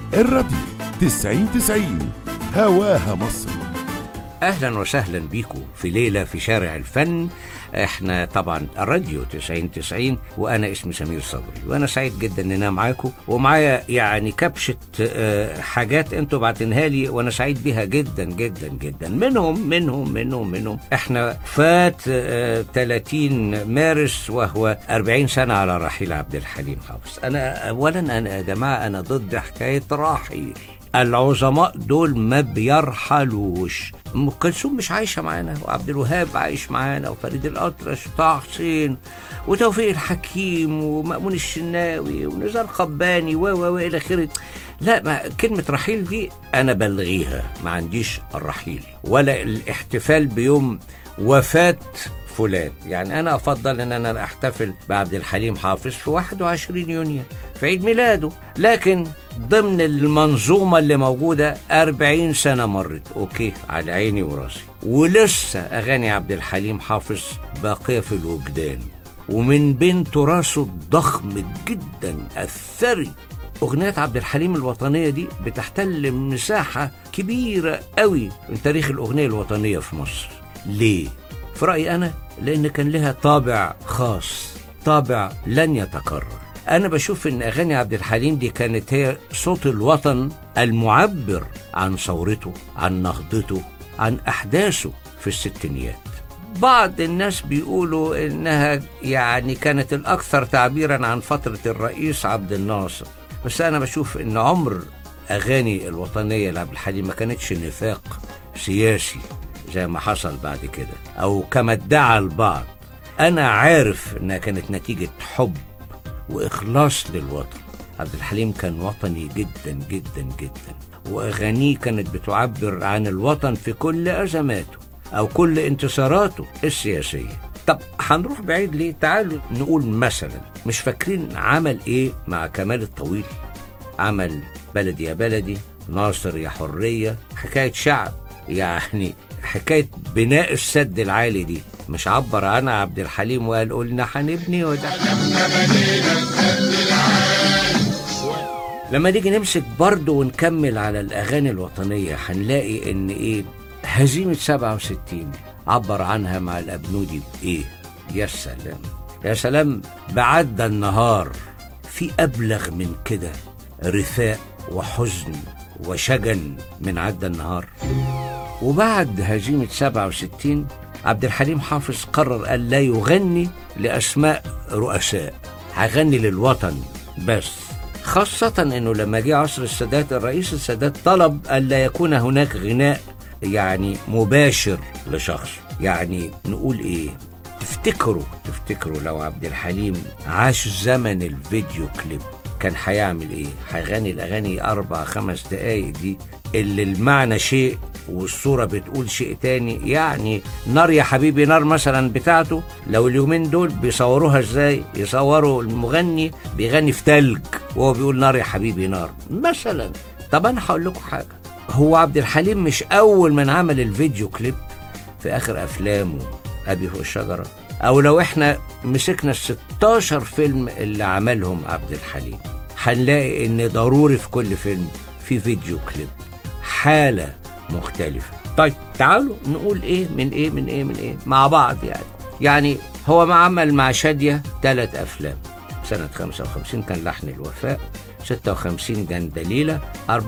الراديو 90 90 هواها مصر اهلا وسهلا بيكم في ليله في شارع الفن احنا طبعا الراديو 90 90 وانا اسمي سمير صبري وانا سعيد جدا ان انا معاكم ومعايا يعني كبشه آه، حاجات انتوا بعتنها لي وانا سعيد بيها جدا جدا جدا منهم منهم منهم منهم احنا فات آه، 30 مارس وهو 40 سنه على رحيل عبد الحليم حافظ انا اولا انا يا جماعه انا ضد حكايه راحيل العظماء دول ما بيرحلوش ام كلثوم مش عايشه معانا وعبد الوهاب عايش معانا وفريد الاطرش وطه حسين وتوفيق الحكيم ومأمون الشناوي ونزار قباني و و و الى اخره لا ما كلمة رحيل دي أنا بلغيها ما عنديش الرحيل ولا الاحتفال بيوم وفاة فلان يعني أنا أفضل أن أنا أحتفل بعبد الحليم حافظ في 21 يونيو في عيد ميلاده لكن ضمن المنظومة اللي موجودة 40 سنة مرت أوكي على عيني وراسي ولسه أغاني عبد الحليم حافظ باقية في الوجدان ومن بين تراثه الضخم جدا الثري أغنية عبد الحليم الوطنية دي بتحتل مساحة كبيرة قوي من تاريخ الأغنية الوطنية في مصر ليه؟ في رأيي أنا لأن كان لها طابع خاص طابع لن يتكرر أنا بشوف إن أغاني عبد الحليم دي كانت هي صوت الوطن المعبر عن ثورته عن نهضته عن أحداثه في الستينيات بعض الناس بيقولوا إنها يعني كانت الأكثر تعبيرا عن فترة الرئيس عبد الناصر بس أنا بشوف إن عمر أغاني الوطنية لعبد الحليم ما كانتش نفاق سياسي زي ما حصل بعد كده أو كما ادعى البعض أنا عارف إنها كانت نتيجة حب وإخلاص للوطن عبد الحليم كان وطني جدا جدا جدا وأغانيه كانت بتعبر عن الوطن في كل أزماته أو كل انتصاراته السياسية طب هنروح بعيد ليه؟ تعالوا نقول مثلا مش فاكرين عمل إيه مع كمال الطويل عمل بلدي يا بلدي ناصر يا حرية حكاية شعب يعني حكاية بناء السد العالي دي مش عبر عنها عبد الحليم وقال قلنا هنبني وده لما نيجي نمسك برضه ونكمل على الأغاني الوطنية هنلاقي إن إيه هزيمة 67 عبر عنها مع الأبنودي بإيه؟ يا سلام يا سلام بعد النهار في أبلغ من كده رثاء وحزن وشجن من عدى النهار وبعد هزيمة 67 عبد الحليم حافظ قرر أن لا يغني لأسماء رؤساء هغني للوطن بس خاصة أنه لما جه عصر السادات الرئيس السادات طلب ألا يكون هناك غناء يعني مباشر لشخص يعني نقول إيه تفتكروا تفتكروا لو عبد الحليم عاش زمن الفيديو كليب كان هيعمل ايه؟ هيغني الاغاني اربع خمس دقايق دي اللي المعنى شيء والصوره بتقول شيء تاني يعني نار يا حبيبي نار مثلا بتاعته لو اليومين دول بيصوروها ازاي؟ يصوروا المغني بيغني في تلج وهو بيقول نار يا حبيبي نار مثلا طب انا هقول لكم حاجه هو عبد الحليم مش اول من عمل الفيديو كليب في اخر افلامه ابي هو الشجره او لو احنا مسكنا ال 16 فيلم اللي عملهم عبد الحليم هنلاقي ان ضروري في كل فيلم في فيديو كليب حاله مختلفه طيب تعالوا نقول ايه من ايه من ايه من ايه مع بعض يعني يعني هو ما عمل مع شاديه ثلاث افلام سنة 55 كان لحن الوفاء 56 جندليلة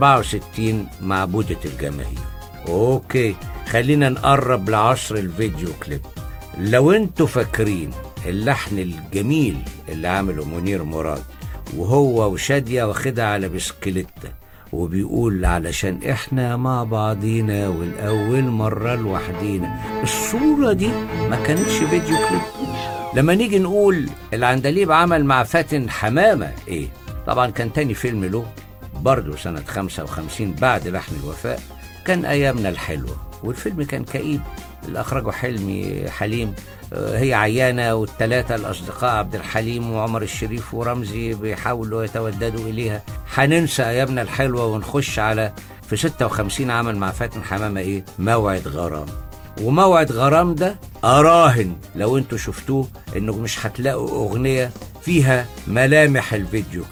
64 معبودة الجماهير اوكي خلينا نقرب لعصر الفيديو كليب لو انتوا فاكرين اللحن الجميل اللي عمله منير مراد وهو وشادية واخدها على بسكليتة وبيقول علشان احنا مع بعضينا والأول مرة لوحدينا الصورة دي ما كانتش فيديو كليب لما نيجي نقول العندليب عمل مع فاتن حمامة ايه طبعا كان تاني فيلم له برضه سنة 55 بعد لحن الوفاء كان أيامنا الحلوة والفيلم كان كئيب اللي أخرجه حلمي حليم آه، هي عيانة والتلاتة الأصدقاء عبد الحليم وعمر الشريف ورمزي بيحاولوا يتوددوا إليها هننسى أيامنا الحلوة ونخش على في 56 عمل مع فاتن حمامة إيه موعد غرام وموعد غرام ده أراهن لو انتوا شفتوه انه مش هتلاقوا أغنية فيها ملامح الفيديو كليب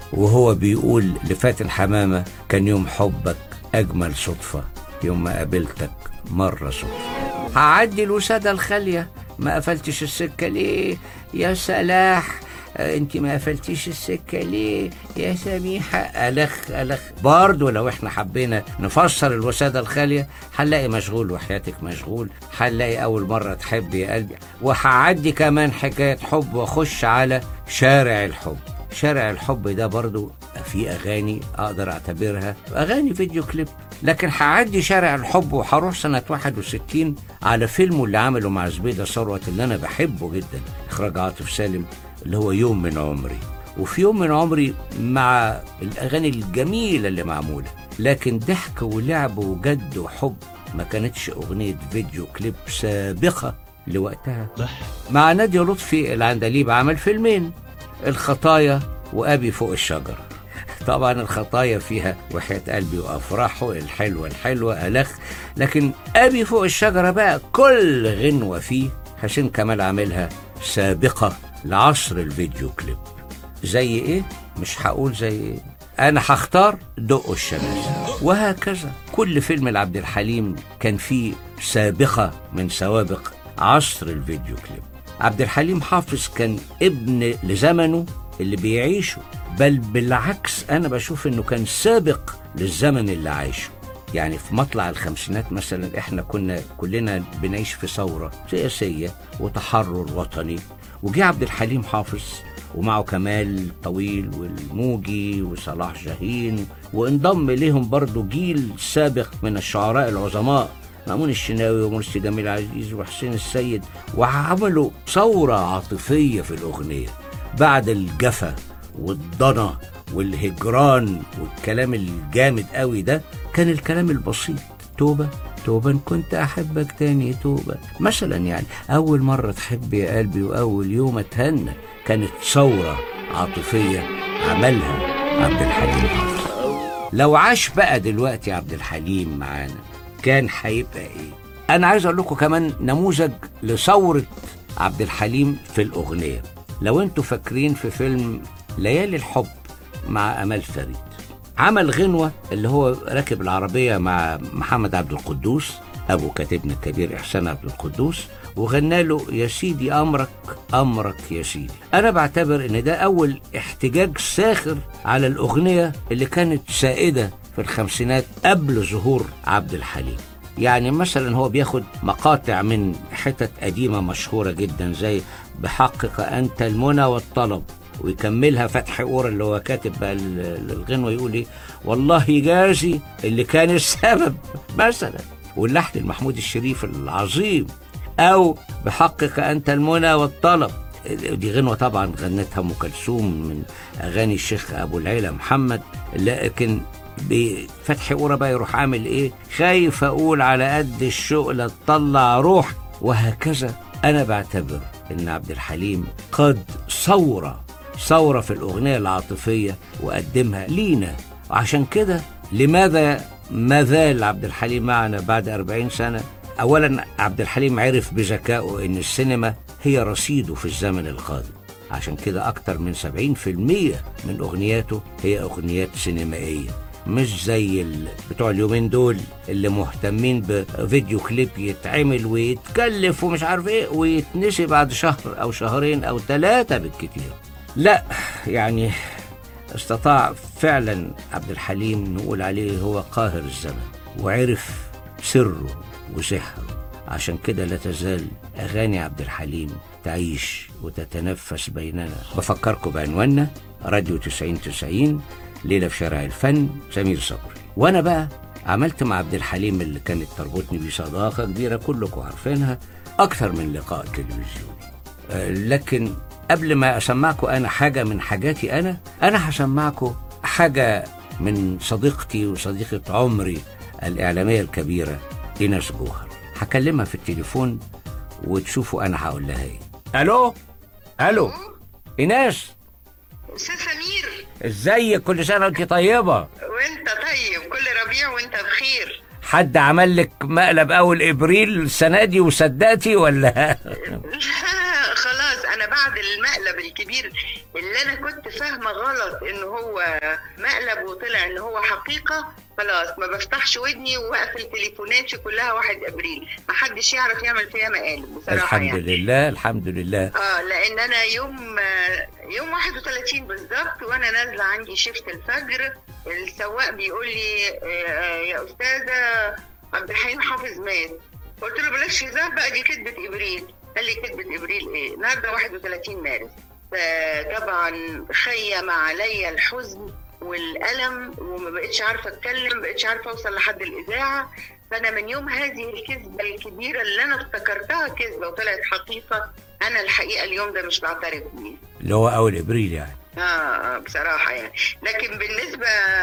وهو بيقول لفاتن حمامة كان يوم حبك أجمل صدفة يوم ما قابلتك مرة صدفة هعدي الوسادة الخالية ما قفلتش السكة ليه يا سلاح آه، انت ما قفلتيش السكة ليه يا سميحة ألخ ألخ برضو لو احنا حبينا نفسر الوسادة الخالية هنلاقي مشغول وحياتك مشغول هنلاقي أول مرة تحب يا قلبي وهعدي كمان حكاية حب وأخش على شارع الحب شارع الحب ده برضو في أغاني أقدر أعتبرها أغاني فيديو كليب لكن هعدي شارع الحب وهروح سنة 61 على فيلمه اللي عمله مع زبيدة ثروت اللي أنا بحبه جدا إخراج عاطف سالم اللي هو يوم من عمري وفي يوم من عمري مع الأغاني الجميلة اللي معمولة لكن ضحك ولعب وجد وحب ما كانتش أغنية فيديو كليب سابقة لوقتها مع نادية لطفي العندليب عمل فيلمين الخطايا وأبي فوق الشجرة طبعا الخطايا فيها وحياة قلبي وأفراحه الحلوة الحلوة ألخ لكن أبي فوق الشجرة بقى كل غنوة فيه حسين كمال عاملها سابقة لعصر الفيديو كليب زي إيه؟ مش هقول زي إيه أنا هختار دقوا الشمس وهكذا كل فيلم لعبد الحليم كان فيه سابقة من سوابق عصر الفيديو كليب عبد الحليم حافظ كان ابن لزمنه اللي بيعيشه بل بالعكس أنا بشوف إنه كان سابق للزمن اللي عايشه يعني في مطلع الخمسينات مثلا احنا كنا كلنا بنعيش في ثورة سياسية وتحرر وطني وجه عبد الحليم حافظ ومعه كمال طويل والموجي وصلاح جاهين وانضم إليهم برضو جيل سابق من الشعراء العظماء مأمون الشناوي ومرسي جميل عزيز وحسين السيد وعملوا ثورة عاطفية في الأغنية بعد الجفا والضنا والهجران والكلام الجامد قوي ده كان الكلام البسيط توبة توبة إن كنت أحبك تاني توبة مثلا يعني أول مرة تحب يا قلبي وأول يوم أتهنى كانت ثورة عاطفية عملها عبد الحليم حافظ لو عاش بقى دلوقتي عبد الحليم معانا كان هيبقى ايه انا عايز اقول لكم كمان نموذج لثورة عبد الحليم في الاغنية لو انتوا فاكرين في فيلم ليالي الحب مع امال فريد عمل غنوة اللي هو راكب العربية مع محمد عبد القدوس ابو كاتبنا الكبير احسان عبد القدوس وغنى له يا سيدي امرك امرك يا سيدي انا بعتبر ان ده اول احتجاج ساخر على الاغنيه اللي كانت سائده في الخمسينات قبل ظهور عبد الحليم يعني مثلا هو بياخد مقاطع من حتت قديمة مشهورة جدا زي بحقك أنت المنى والطلب ويكملها فتحي قورة اللي هو كاتب بقى ال- الغنوة يقول ايه والله يجازي اللي كان السبب مثلا واللحن المحمود الشريف العظيم أو بحقك أنت المنى والطلب دي غنوة طبعا غنتها أم كلثوم من أغاني الشيخ أبو العيلة محمد لكن بفتح قورة بقى يروح عامل إيه خايف أقول على قد الشغل تطلع روح وهكذا أنا بعتبر إن عبد الحليم قد ثورة ثورة في الأغنية العاطفية وقدمها لينا وعشان كده لماذا ما زال عبد الحليم معنا بعد أربعين سنة أولا عبد الحليم عرف بذكائه إن السينما هي رصيده في الزمن القادم عشان كده أكتر من 70% من أغنياته هي أغنيات سينمائية مش زي ال- بتوع اليومين دول اللي مهتمين بفيديو كليب يتعمل ويتكلف ومش عارف ايه ويتنسي بعد شهر او شهرين او ثلاثة بالكتير لا يعني استطاع فعلا عبد الحليم نقول عليه هو قاهر الزمن وعرف سره وسحره عشان كده لا تزال أغاني عبد الحليم تعيش وتتنفس بيننا بفكركم بعنواننا راديو 90 90 ليلة في شارع الفن سمير صبري وأنا بقى عملت مع عبد الحليم اللي كانت تربطني بيه صداقة كبيرة كلكم عارفينها أكثر من لقاء تلفزيوني آه، لكن قبل ما اسمعكم انا حاجه من حاجاتي انا انا هسمعكم حاجه من صديقتي وصديقه عمري الاعلاميه الكبيره ايناس جوهر هكلمها في التليفون وتشوفوا انا هقول لها ايه الو الو ايناس استاذ سمير ازيك كل سنه وانت طيبه وانت طيب كل ربيع وانت بخير حد عمل لك مقلب اول ابريل السنه دي وصدقتي ولا خلاص انا بعد المقلب الكبير اللي انا كنت فعلا فاهمه غلط ان هو مقلب وطلع ان هو حقيقه خلاص ما بفتحش ودني واقفل تليفوناتي كلها واحد ابريل ما حدش يعرف يعمل فيها مقالب بصراحه الحمد يعني. لله الحمد لله اه لان انا يوم آه، يوم 31 بالظبط وانا نازله عندي شفت الفجر السواق بيقول لي آه، آه، يا استاذه عبد الحليم حافظ مات قلت له بلاش هزار بقى دي كذبه ابريل قال لي كذبه ابريل ايه النهارده 31 مارس فطبعا خيم علي الحزن والالم وما بقتش عارفه اتكلم ما بقتش عارفه اوصل لحد الاذاعه فانا من يوم هذه الكذبه الكبيره اللي انا افتكرتها كذبه وطلعت حقيقه انا الحقيقه اليوم ده مش بعترف بيه اللي هو اول ابريل يعني آه، اه بصراحه يعني لكن بالنسبه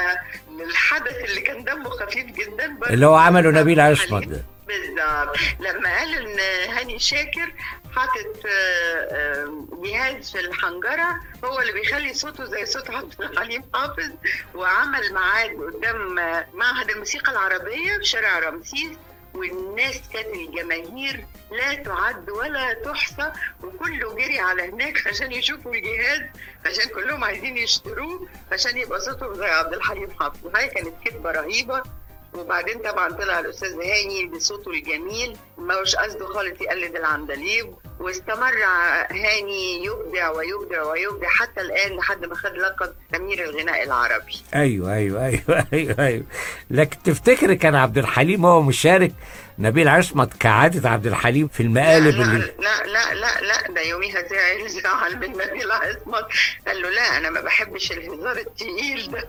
للحدث اللي كان دمه خفيف جدا برضه اللي هو عمله نبيل حليم. عصمت ده بالظبط لما قال ان هاني شاكر حاطط آه، آه، جهاز في الحنجره هو اللي بيخلي صوته زي صوت عبد الحليم حافظ وعمل ميعاد قدام آه، معهد الموسيقى العربيه في شارع رمسيس والناس كانت الجماهير لا تعد ولا تحصى وكله جري على هناك عشان يشوفوا الجهاز عشان كلهم عايزين يشتروه عشان يبقى صوتهم زي عبد الحليم حافظ هاي كانت كذبه رهيبه وبعدين طبعا طلع الاستاذ هاني بصوته الجميل ما هوش قصده خالص يقلد العندليب واستمر هاني يبدع ويبدع ويبدع حتى الان لحد ما خد لقب امير الغناء العربي ايوه ايوه ايوه ايوه ايوه لكن تفتكر كان عبد الحليم هو مشارك نبيل عصمت كعادة عبد الحليم في المقالب لا اللي لا لا لا لا ده يوميها زعل زعل من نبيل عصمت قال له لا انا ما بحبش الهزار التقيل ده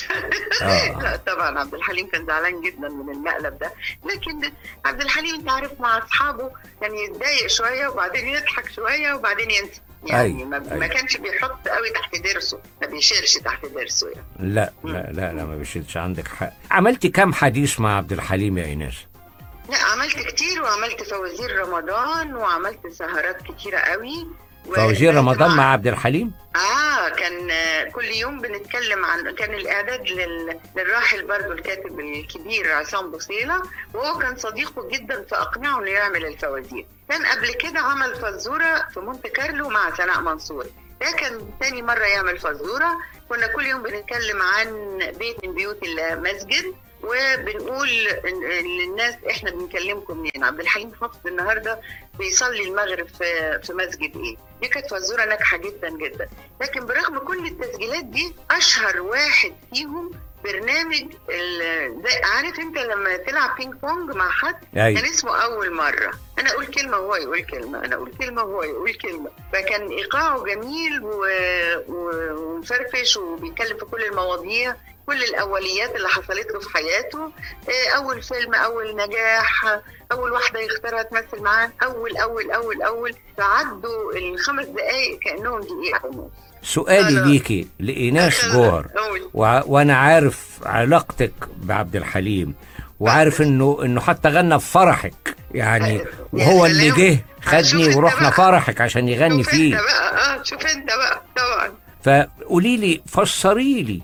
آه. لا طبعا عبد الحليم كان زعلان جدا من المقلب ده لكن عبد الحليم انت عارف مع اصحابه كان يتضايق شويه وبعدين يضحك شويه وبعدين ينسى يعني أيوة، ما, ما أيوة. كانش بيحط قوي تحت ضرسه ما بيشيلش تحت ضرسه يعني لا لا لا لا ما بيشيلش عندك حق عملتي كام حديث مع عبد الحليم يا ايناس لا عملت كتير وعملت فوازير رمضان وعملت سهرات كتيرة قوي و- فوزير رمضان مع عبد الحليم اه كان آه، كل يوم بنتكلم عن كان الاعداد لل... للراحل برضو الكاتب الكبير عصام بوصيله وهو كان صديقه جدا فاقنعه انه يعمل الفوازير كان قبل كده عمل فزوره في مونte كارلو مع سناء منصور ده كان تاني مرة يعمل فزورة كنا كل يوم بنتكلم عن بيت من بيوت الله مسجد وبنقول إن- للناس احنا بنكلمكم منين عبد الحليم حافظ النهارده بيصلي المغرب في في مسجد ايه دي كانت فزوره ناجحه جدا جدا لكن برغم كل التسجيلات دي اشهر واحد فيهم برنامج ال- زي عارف انت لما تلعب بينج بونج مع حد أيوة. كان اسمه اول مره انا اقول كلمه وهو يقول كلمه انا اقول كلمه وهو يقول كلمه فكان ايقاعه جميل و... و... ومفرفش وبيتكلم في كل المواضيع كل الاوليات اللي حصلت له في حياته إيه، اول فيلم اول نجاح اول واحده يختارها تمثل معاه اول اول اول اول فعدوا الخمس دقائق كانهم دقيقه ونص سؤالي لا، لا. ليكي لإيناس جوهر قول. وع- وانا عارف علاقتك بعبد الحليم وعارف انه انه حتى غنى في فرحك يعني يا وهو اللي سلام. جه خدني شوف انت ورحنا بقى. فرحك عشان يغني شوف انت فيه بقى اه شوف انت بقى طبعا فقولي لي فسري لي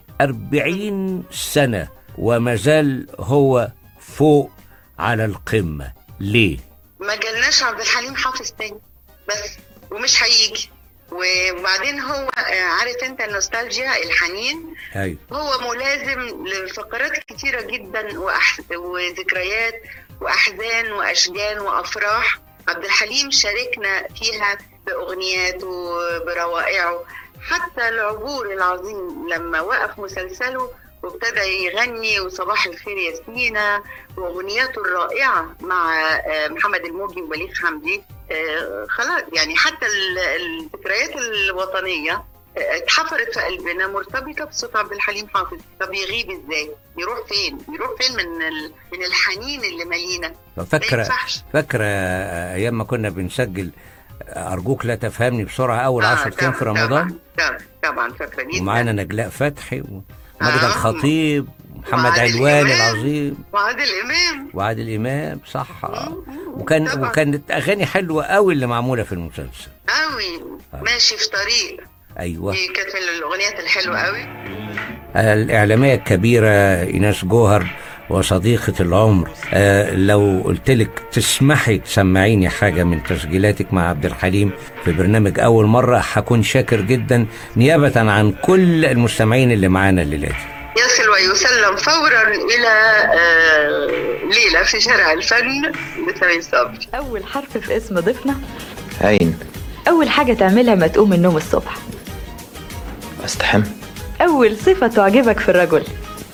40 سنة وما زال هو فوق على القمة ليه؟ ما جالناش عبد الحليم حافظ تاني بس ومش هيجي وبعدين هو آه، عارف انت النوستالجيا الحنين ايوه هو ملازم لفقرات كتيرة جدا وأح... وذكريات وأحزان وأشجان وأفراح عبد الحليم شاركنا فيها بأغنياته بروائعه حتى العبور العظيم لما وقف مسلسله وابتدى يغني وصباح الخير يا سينا واغنياته الرائعه مع آه، محمد الموجي وبليغ حمدي آه، خلاص يعني حتى ال- الذكريات الوطنيه آه، اتحفرت في قلبنا مرتبطه بصوت عبد الحليم حافظ طب يغيب ازاي؟ يروح فين؟ يروح فين من ال... من الحنين اللي مالينا؟ ما فاكرة ينفعش فاكرة ايام ما كنا بنسجل ارجوك لا تفهمني بسرعة اول آه، 10 ايام في طبعاً، رمضان طبعا طبعا فاكره جدا ومعانا نجلاء فتحي ومجد آه. الخطيب ومحمد وعادل علوان إمام. العظيم وعادل امام وعادل امام صح آه. مم، وكان طبعاً. وكانت اغاني حلوه قوي اللي معموله في المسلسل قوي ماشي في طريق ايوه دي كانت من الاغنيات الحلوه قوي الاعلاميه الكبيره ايناس جوهر وصديقة العمر آه لو قلت لك تسمحي تسمعيني حاجة من تسجيلاتك مع عبد الحليم في برنامج أول مرة هكون شاكر جدا نيابة عن كل المستمعين اللي معانا الليلة دي يصل ويسلم فورا إلى آه، ليلة في شارع الفن لسمير صبري أول حرف في اسم ضيفنا عين أول حاجة تعملها ما تقوم من النوم الصبح استحم أول صفة تعجبك في الرجل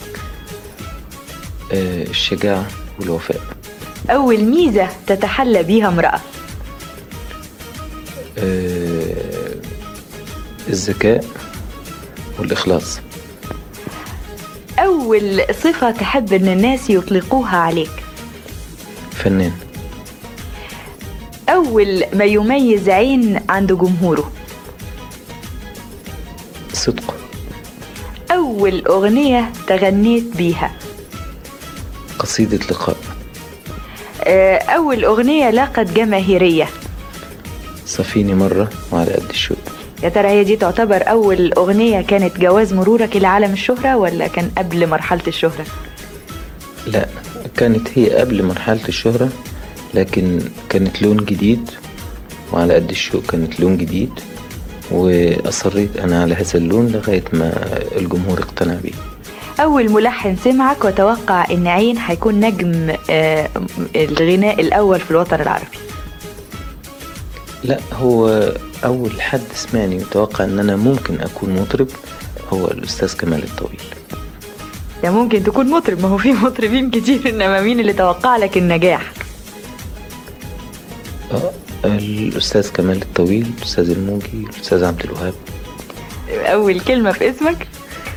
آه، الشجاعة والوفاء أول ميزة تتحلى بيها امرأة آه، الذكاء والإخلاص أول صفة تحب إن الناس يطلقوها عليك فنان أول ما يميز عين عند جمهوره صدق أول أغنية تغنيت بيها قصيدة لقاء آه، أول أغنية لاقت جماهيرية صفيني مرة وعلى قد الشوق يا ترى هي دي تعتبر أول أغنية كانت جواز مرورك إلى عالم الشهرة ولا كان قبل مرحلة الشهرة؟ لا كانت هي قبل مرحلة الشهرة لكن كانت لون جديد وعلى قد الشوق كانت لون جديد وأصريت أنا على هذا اللون لغاية ما الجمهور اقتنع بيه أول ملحن سمعك وتوقع إن عين هيكون نجم آه، الغناء الأول في الوطن العربي لا هو أول حد سمعني وتوقع إن أنا ممكن أكون مطرب هو الأستاذ كمال الطويل ده ممكن تكون مطرب ما هو في مطربين كتير إنما مين اللي توقع لك النجاح آه، الأستاذ كمال الطويل الأستاذ الموجي الأستاذ عبد الوهاب أول كلمة في اسمك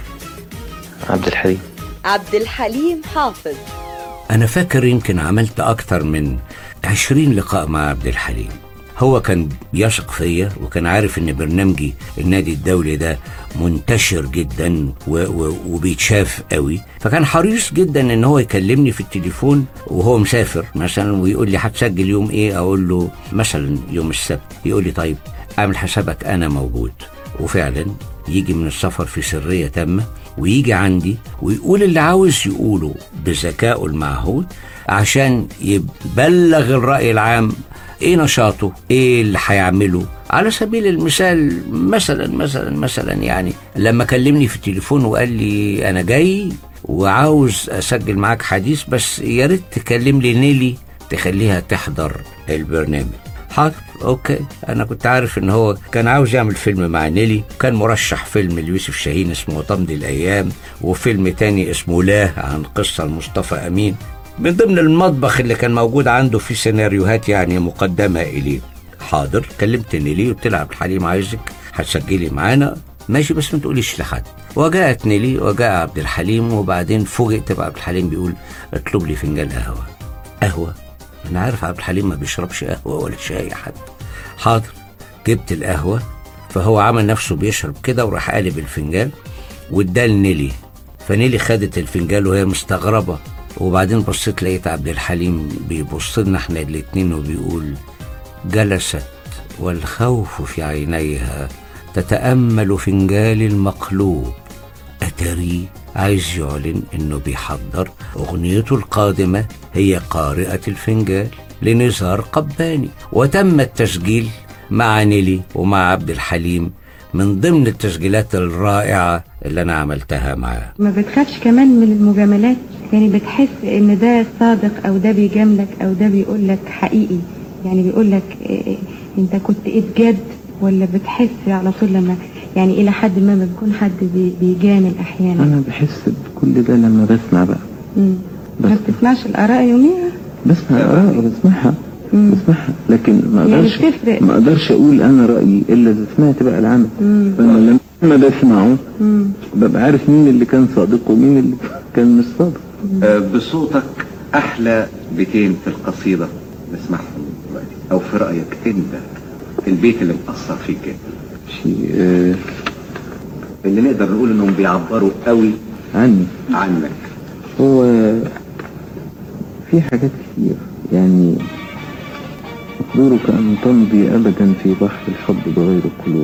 عبد الحليم عبد الحليم حافظ أنا فاكر يمكن عملت أكتر من عشرين لقاء مع عبد الحليم هو كان بيثق فيا وكان عارف ان برنامجي النادي الدولي ده منتشر جدا و و وبيتشاف قوي فكان حريص جدا ان هو يكلمني في التليفون وهو مسافر مثلا ويقول لي هتسجل يوم ايه اقول له مثلا يوم السبت يقول لي طيب اعمل حسابك انا موجود وفعلا يجي من السفر في سرية تامة ويجي عندي ويقول اللي عاوز يقوله بذكائه المعهود عشان يبلغ الرأي العام ايه نشاطه ايه اللي هيعمله على سبيل المثال مثلا مثلا مثلا يعني لما كلمني في التليفون وقال لي انا جاي وعاوز اسجل معاك حديث بس يا ريت تكلم لي نيلي تخليها تحضر البرنامج حاضر اوكي انا كنت عارف ان هو كان عاوز يعمل فيلم مع نيلي كان مرشح فيلم ليوسف شاهين اسمه طمد الايام وفيلم تاني اسمه لاه عن قصه لمصطفى امين من ضمن المطبخ اللي كان موجود عنده في سيناريوهات يعني مقدمه اليه حاضر كلمت نيلي قلت لها عبد الحليم عايزك هتسجلي معانا ماشي بس ما تقوليش لحد وجاءت نيلي وجاء عبد الحليم وبعدين فوجئت بعبد الحليم بيقول اطلب لي فنجان قهوه قهوه انا عارف عبد الحليم ما بيشربش قهوه ولا شاي حد حاضر جبت القهوه فهو عمل نفسه بيشرب كده وراح قالب الفنجان واداه لنيلي فنيلي خدت الفنجان وهي مستغربه وبعدين بصيت لقيت عبد الحليم بيبص لنا احنا الاتنين وبيقول جلست والخوف في عينيها تتامل فنجال المقلوب اتاري عايز يعلن انه بيحضر اغنيته القادمه هي قارئه الفنجال لنزار قباني وتم التسجيل مع نيلي ومع عبد الحليم من ضمن التسجيلات الرائعه اللي انا عملتها معاه ما بتخافش كمان من المجاملات يعني بتحس ان ده صادق او ده بيجاملك او ده بيقول لك حقيقي يعني بيقول لك إيه انت كنت ايه بجد ولا بتحس على طول لما يعني الى حد ما ما بيكون حد بي- بيجامل احيانا انا بحس بكل ده لما بسمع بقى مم. ما بس. بتسمعش الاراء يوميها بسمع الاراء بسمعها مم. بسمعها لكن ما يعني اقدرش بتفرق. ما اقدرش اقول انا رايي الا اذا سمعت بقى العمل مم. فانا لما بسمعه مم. ببقى عارف مين اللي كان صادق ومين اللي كان مش صادق آه، بصوتك احلى بيتين في القصيده نسمعهم دلوقتي او في رايك انت البيت اللي مأثر فيك انت شيء آه اللي نقدر نقول انهم بيعبروا قوي عني عنك هو في حاجات كتير يعني مقدورك أن تمضي أبدا في بحر الحب بغير قلوع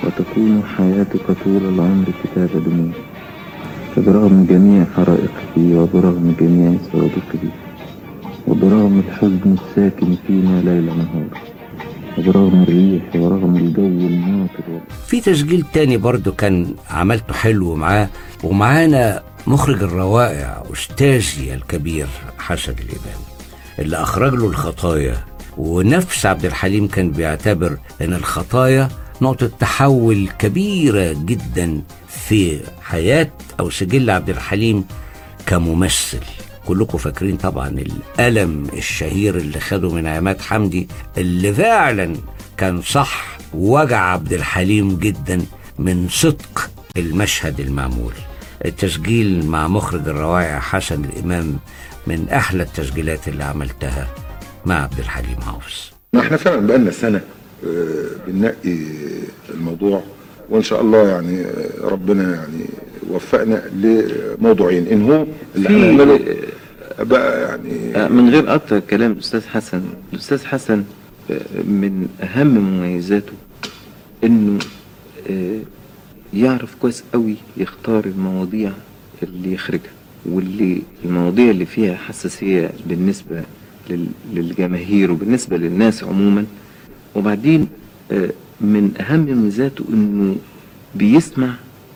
وتكون حياتك طول العمر كتاب دموع فبرغم جميع حرائقك وبرغم جميع سوابقه وبرغم الحزن الساكن فينا ليل نهار وبرغم الريح ورغم الجو الماطر في تسجيل تاني برضو كان عملته حلو معاه ومعانا مخرج الروائع أستاذي الكبير حسن الإمام اللي أخرج له الخطايا ونفس عبد الحليم كان بيعتبر أن الخطايا نقطة تحول كبيرة جدا في حياة أو سجل عبد الحليم كممثل كلكم فاكرين طبعا الألم الشهير اللي خده من عماد حمدي اللي فعلا كان صح وجع عبد الحليم جدا من صدق المشهد المعمول التسجيل مع مخرج الروائع حسن الإمام من أحلى التسجيلات اللي عملتها مع عبد الحليم حافظ احنا فعلا بقالنا سنة آه، بننقي الموضوع وان شاء الله يعني آه، ربنا يعني وفقنا لموضوعين ان هو اللي في- هنعمله بقى يعني آه، من غير قطع كلام الأستاذ حسن الأستاذ حسن آه، من أهم مميزاته إنه آه، يعرف كويس قوي يختار المواضيع اللي يخرجها واللي المواضيع اللي فيها حساسية بالنسبة لل- للجماهير وبالنسبة للناس عموما وبعدين آه، من أهم ميزاته إنه بيسمع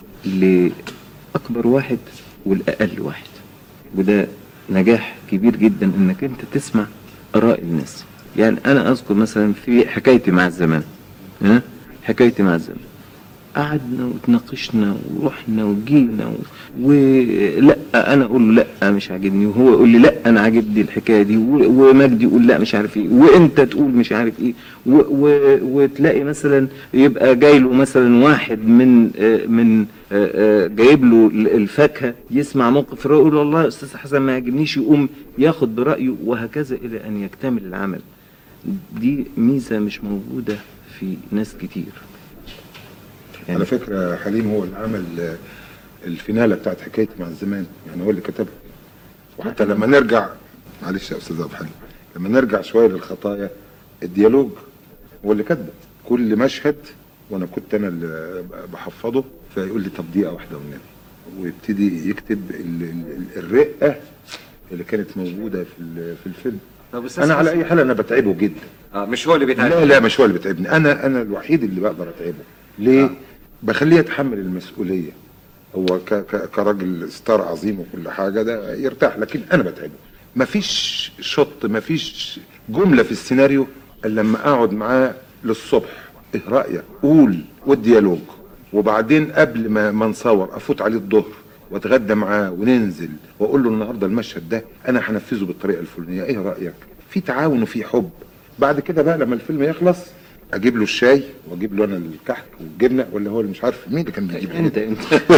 لأكبر واحد والأقل واحد وده نجاح كبير جدا انك انت تسمع اراء الناس يعني انا اذكر مثلا في حكايتي مع الزمان ها حكايتي مع الزمان قعدنا وتناقشنا ورحنا وجينا و... ولا انا اقول له لا مش عاجبني وهو يقول لي لا انا عاجبني الحكايه دي و... ومجدي يقول لا مش عارف ايه وانت تقول مش عارف ايه و... و... وتلاقي مثلا يبقى جاي له مثلا واحد من آه، من آه، آه، جايب له ال- الفاكهه يسمع موقف يقول والله يا استاذ حسن ما يعجبنيش يقوم ياخد برايه وهكذا الى ان يكتمل العمل دي ميزه مش موجوده في ناس كتير على فكرة حليم هو اللي عمل آه، الفينالة بتاعت حكايتي مع الزمان يعني هو اللي كتبها وحتى لما نرجع معلش يا استاذ ابو حليم لما نرجع شويه للخطايا الديالوج هو اللي كاتبه كل مشهد وانا كنت انا اللي بحفظه فيقول لي طب دقيقه واحده والنبي ويبتدي يكتب ال- ال- الرقه اللي كانت موجوده في ال- في الفيلم طب أستاذ انا على حسن. اي حال انا بتعبه جدا اه مش هو اللي بيتعب لا لا مش هو اللي بيتعبني انا انا الوحيد اللي بقدر اتعبه ليه بخليه يتحمل المسؤوليه هو ك ك كراجل ستار عظيم وكل حاجه ده يرتاح لكن انا بتعبه مفيش شط مفيش جمله في السيناريو الا لما اقعد معاه للصبح ايه رايك قول والديالوج وبعدين قبل ما ما نصور افوت عليه الظهر واتغدى معاه وننزل واقول له النهارده المشهد ده انا هنفذه بالطريقه الفلانيه ايه رايك في تعاون وفي حب بعد كده بقى لما الفيلم يخلص اجيب له الشاي واجيب له انا الكحك والجبنه ولا هو اللي مش عارف مين اللي كان بيجيب انت انت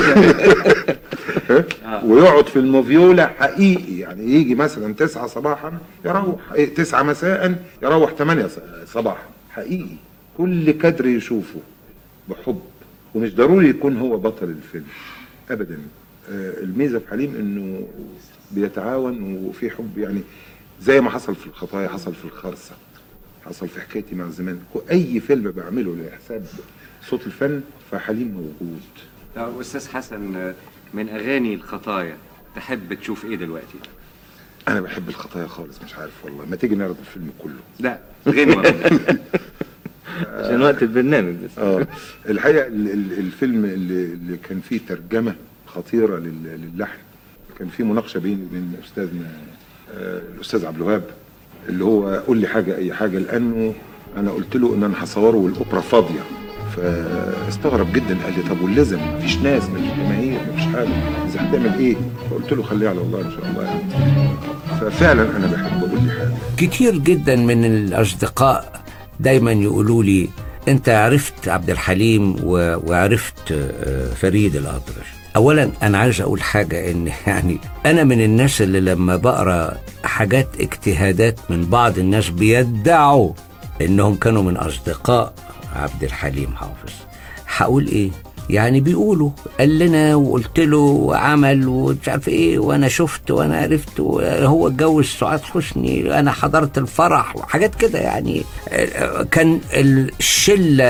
ويقعد في الموفيولا حقيقي يعني يجي مثلا تسعة صباحا يروح إيه، تسعة مساء يروح ثمانية صباحا حقيقي كل كادر يشوفه بحب ومش ضروري يكون هو بطل الفيلم ابدا آه، الميزه في حليم انه بيتعاون وفي حب يعني زي ما حصل في الخطايا حصل في الخرصه حصل في حكايتي مع زمان اي فيلم بعمله لحساب صوت الفن فحليم موجود طب استاذ حسن آه، من اغاني الخطايا تحب تشوف ايه دلوقتي انا بحب الخطايا خالص مش عارف والله ما تيجي نعرض الفيلم كله لا غنوه عشان وقت البرنامج بس اه الحقيقه ال- ال- الفيلم اللي, اللي كان فيه ترجمه خطيره لل- للحن كان فيه مناقشه بيني وبين استاذنا آه، الاستاذ عبد الوهاب اللي هو قول لي حاجه اي حاجه لانه انا قلت له ان انا هصوره والاوبرا فاضيه فاستغرب جدا قال لي طب واللازم مفيش ناس مفيش جماهير مفيش حاجه اذا هتعمل ايه؟ فقلت له خليها على الله ان شاء الله يعني ففعلا انا بحب اقول لي حاجه كتير جدا من الأصدقاء دايما يقولوا لي أنت عرفت عبد الحليم و... وعرفت آه، فريد الأطرش أولا أنا عايز أقول حاجة إن يعني أنا من الناس اللي لما بقرأ حاجات اجتهادات من بعض الناس بيدعوا إنهم كانوا من أصدقاء عبد الحليم حافظ هقول إيه يعني بيقولوا قال لنا وقلت له وعمل ومش عارف ايه وانا شفت وانا عرفت هو اتجوز سعاد حسني انا حضرت الفرح وحاجات كده يعني آه، كان الشله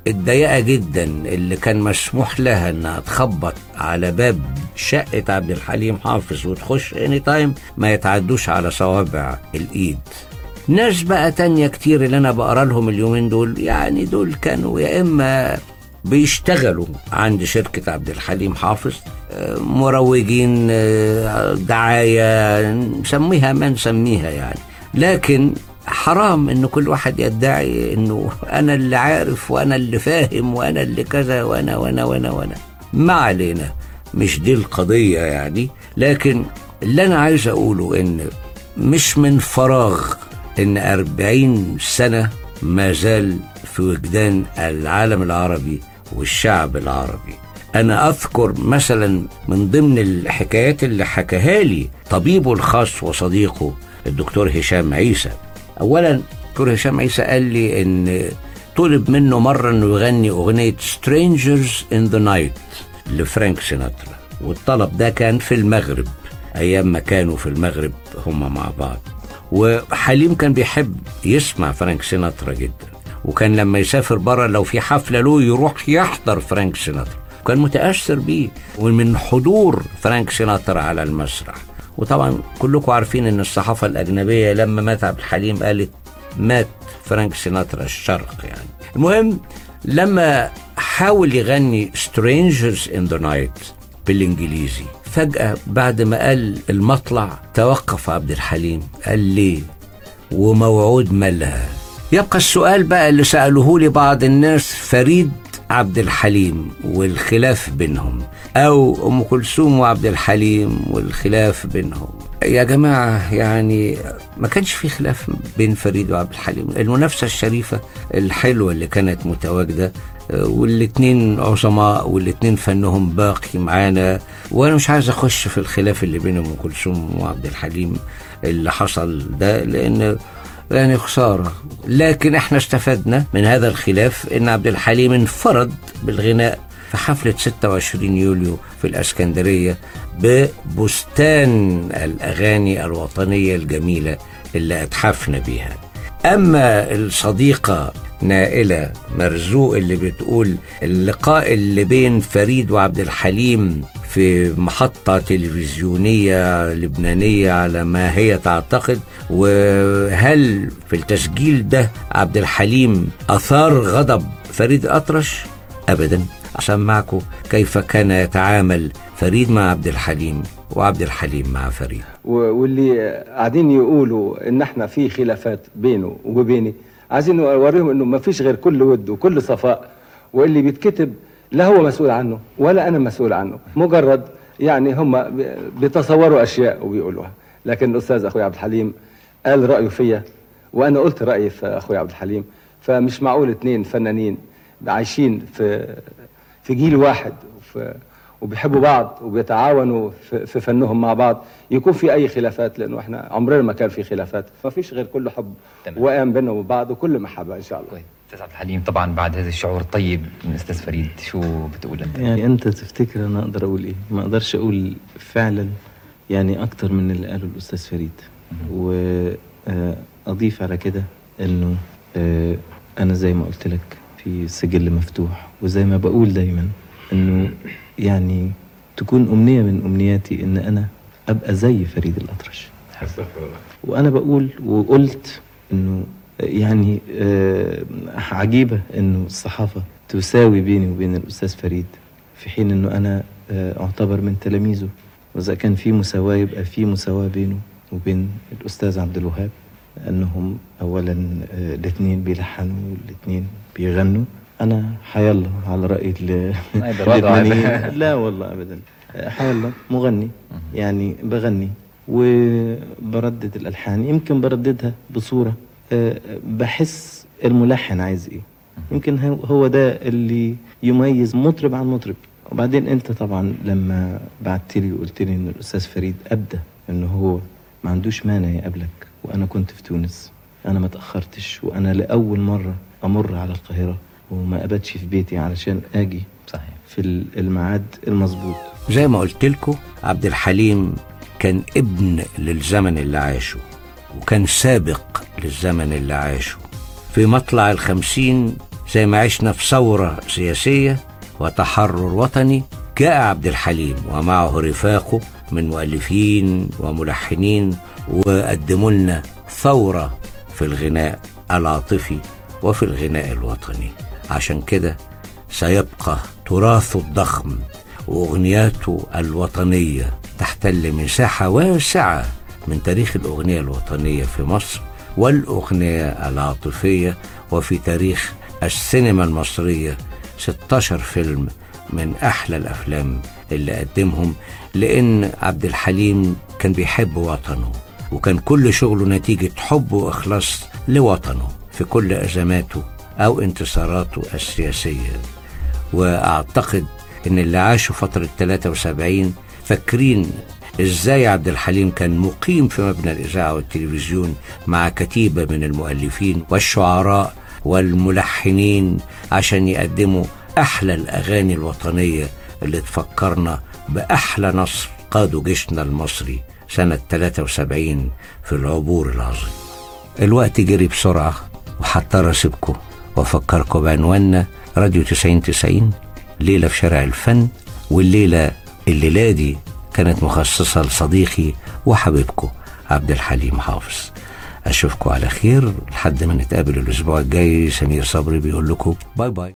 الضيقة جدا اللي كان مسموح لها انها تخبط على باب شقة عبد الحليم حافظ وتخش اني تايم ما يتعدوش على صوابع الايد ناس بقى تانية كتير اللي انا بقرا لهم اليومين دول يعني دول كانوا يا اما بيشتغلوا عند شركة عبد الحليم حافظ آه، مروجين آه، دعاية نسميها ما نسميها يعني لكن حرام ان كل واحد يدعي انه انا اللي عارف وانا اللي فاهم وانا اللي كذا وانا وانا وانا وانا ما علينا مش دي القضية يعني لكن اللي انا عايز اقوله ان مش من فراغ ان أربعين سنة ما زال في وجدان العالم العربي والشعب العربي أنا أذكر مثلا من ضمن الحكايات اللي حكاها لي طبيبه الخاص وصديقه الدكتور هشام عيسى أولا دكتور هشام عيسى قال لي إن طلب منه مرة إنه يغني أغنية Strangers in the Night لفرانك سيناترا والطلب ده كان في المغرب أيام ما كانوا في المغرب هما مع بعض وحليم كان بيحب يسمع فرانك سيناترا جدا وكان لما يسافر بره لو في حفلة له يروح يحضر فرانك سيناترا وكان متأثر بيه ومن حضور فرانك سيناترا على المسرح وطبعا كلكم عارفين ان الصحافة الأجنبية لما مات عبد الحليم قالت مات فرانك سيناترا الشرق يعني المهم لما حاول يغني Strangers in the Night بالإنجليزي فجأة بعد ما قال المطلع توقف عبد الحليم قال ليه وموعود مالها يبقى السؤال بقى اللي سألوه لي بعض الناس فريد عبد الحليم والخلاف بينهم أو أم كلثوم وعبد الحليم والخلاف بينهم يا جماعة يعني ما كانش في خلاف بين فريد وعبد الحليم المنافسة الشريفة الحلوة اللي كانت متواجدة والاتنين عظماء والاتنين فنهم باقي معانا وانا مش عايز اخش في الخلاف اللي بين ام كلثوم وعبد الحليم اللي حصل ده لان يعني خسارة لكن احنا استفدنا من هذا الخلاف ان عبد الحليم انفرد بالغناء في حفلة 26 يوليو في الاسكندرية ببستان الاغاني الوطنية الجميلة اللي اتحفنا بيها اما الصديقة نائلة مرزوق اللي بتقول اللقاء اللي بين فريد وعبد الحليم في محطة تلفزيونية لبنانية على ما هي تعتقد وهل في التسجيل ده عبد الحليم أثار غضب فريد الأطرش أبدا أسمعكم كيف كان يتعامل فريد مع عبد الحليم وعبد الحليم مع فريد و- واللي قاعدين يقولوا ان احنا في خلافات بينه وبيني عايزين نوريهم انه ما فيش غير كل ود وكل صفاء واللي بيتكتب لا هو مسؤول عنه ولا انا مسؤول عنه مجرد يعني هم بي- بيتصوروا اشياء وبيقولوها لكن الاستاذ اخوي عبد الحليم قال رايه فيا وانا قلت رايي في اخوي عبد الحليم فمش معقول اتنين فنانين عايشين في في جيل واحد وفي وبيحبوا بعض وبيتعاونوا في في فنهم مع بعض يكون في اي خلافات لانه احنا عمرنا ما كان في خلافات ما فيش غير كله حب وقام بيننا وبين بعض وكل محبه ان شاء الله استاذ عبد الحليم طبعا بعد هذا الشعور الطيب من استاذ فريد شو بتقول انت؟ يعني انت تفتكر انا اقدر اقول ايه ما اقدرش اقول فعلا يعني اكتر من اللي قاله الاستاذ فريد واضيف على كده انه آه، انا زي ما قلت لك في سجل مفتوح وزي ما بقول دايما انه يعني تكون امنيه من امنياتي ان انا ابقى زي فريد الاطرش وانا بقول وقلت انه يعني آه، عجيبه انه الصحافه تساوي بيني وبين الاستاذ فريد في حين انه انا آه، اعتبر من تلاميذه واذا كان في مساواه يبقى في مساواه بينه وبين الاستاذ عبد الوهاب لانهم اولا آه، الاثنين بيلحنوا والاثنين بيغنوا انا حيالله على راي ال- ما يقدر وضعه اللبنانيين هذا. لا والله ابدا آه، حيالله مغني يعني بغني وبردد الالحان يمكن برددها بصوره آه، بحس الملحن عايز ايه يمكن هو- هو ده اللي يميز مطرب عن مطرب وبعدين انت طبعا لما بعت لي وقلت لي ان الاستاذ فريد ابدى ان هو ما عندوش مانع يقابلك وانا كنت في تونس انا ما تاخرتش وانا لاول مره امر على القاهره وما اباتش في بيتي علشان اجي صحيح في الميعاد المظبوط زي ما قلت لكم عبد الحليم كان ابن للزمن اللي عاشه وكان سابق للزمن اللي عاشه في مطلع الخمسين زي ما عشنا في ثورة سياسية وتحرر وطني جاء عبد الحليم ومعه رفاقه من مؤلفين وملحنين وقدموا لنا ثورة في الغناء العاطفي وفي الغناء الوطني عشان كده سيبقى تراثه الضخم وأغنياته الوطنية تحتل مساحة واسعة من تاريخ الأغنية الوطنية في مصر والأغنية العاطفية وفي تاريخ السينما المصرية 16 فيلم من أحلى الأفلام اللي قدمهم لأن عبد الحليم كان بيحب وطنه وكان كل شغله نتيجة حب وإخلاص لوطنه في كل أزماته أو انتصاراته السياسية وأعتقد إن اللي عاشوا فترة 73 فاكرين ازاي عبد الحليم كان مقيم في مبنى الاذاعه والتلفزيون مع كتيبه من المؤلفين والشعراء والملحنين عشان يقدموا احلى الاغاني الوطنيه اللي تفكرنا باحلى نصر قاده جيشنا المصري سنه 73 في العبور العظيم. الوقت جري بسرعه وهضطر اسيبكم وافكركم بعنواننا راديو 90 90 ليله في شارع الفن والليله الليله دي كانت مخصصة لصديقي وحبيبكم عبد الحليم حافظ أشوفكم على خير لحد ما نتقابل الأسبوع الجاي سمير صبري بيقول لكم باي باي